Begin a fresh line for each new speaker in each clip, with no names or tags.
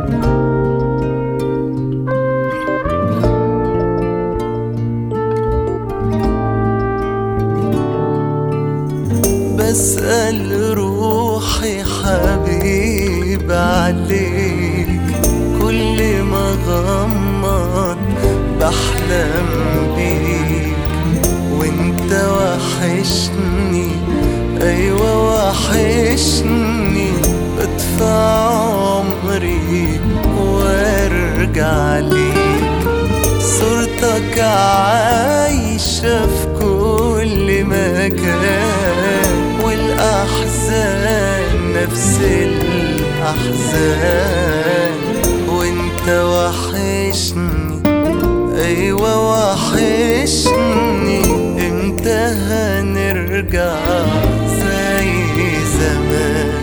بسأل روحي حبيب عليك كل ما غمض بحلم بيك وانت وحشني ايوه وحشني بدفع عمري وارجع ليك صورتك عايشة في كل مكان والأحزان نفس الأحزان وانت وحشني أيوة وحشني امتى هنرجع زي زمان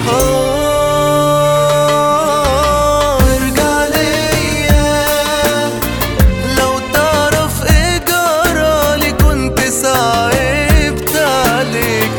آه، ارجع ليا لو تعرف ايه جرالي كنت صعبت عليك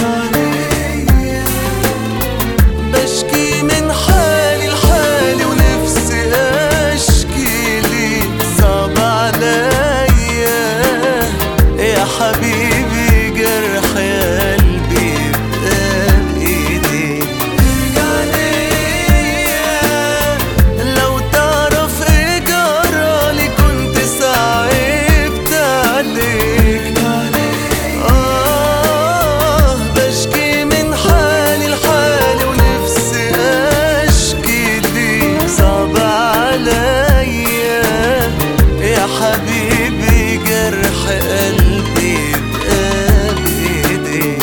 بشكي من حالي لحالي ونفسي اشكي ليك صعب عليا يا حبيبي جرح قلبي بقى بايديك ارجع ليا لو تعرف ايه جرالي كنت صعبت عليك آه بشكي من حالي لحالي ونفسي أشكي ليك صعب عليا يا حبيبي جرح قلبي بقى بإيديك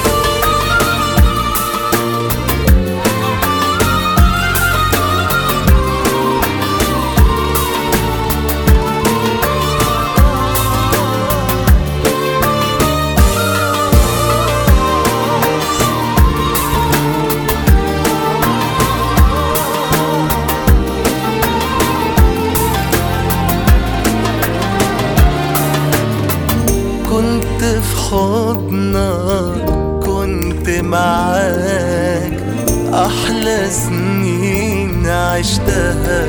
كنت في حضنك كنت معاك أحلى سنين عشتها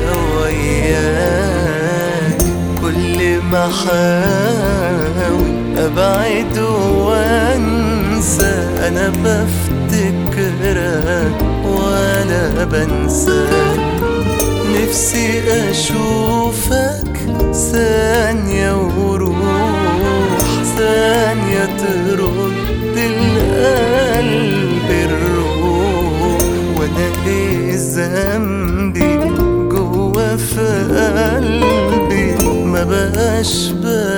وياك كل ما أحاول أبعد وأنسى أنا بفتكرك ولا بنساك نفسي أشوفك ثانية وروح ثانية ترد القلب الروح وأنا إيه ذنبي جوا في قلبي ما بقاش بقى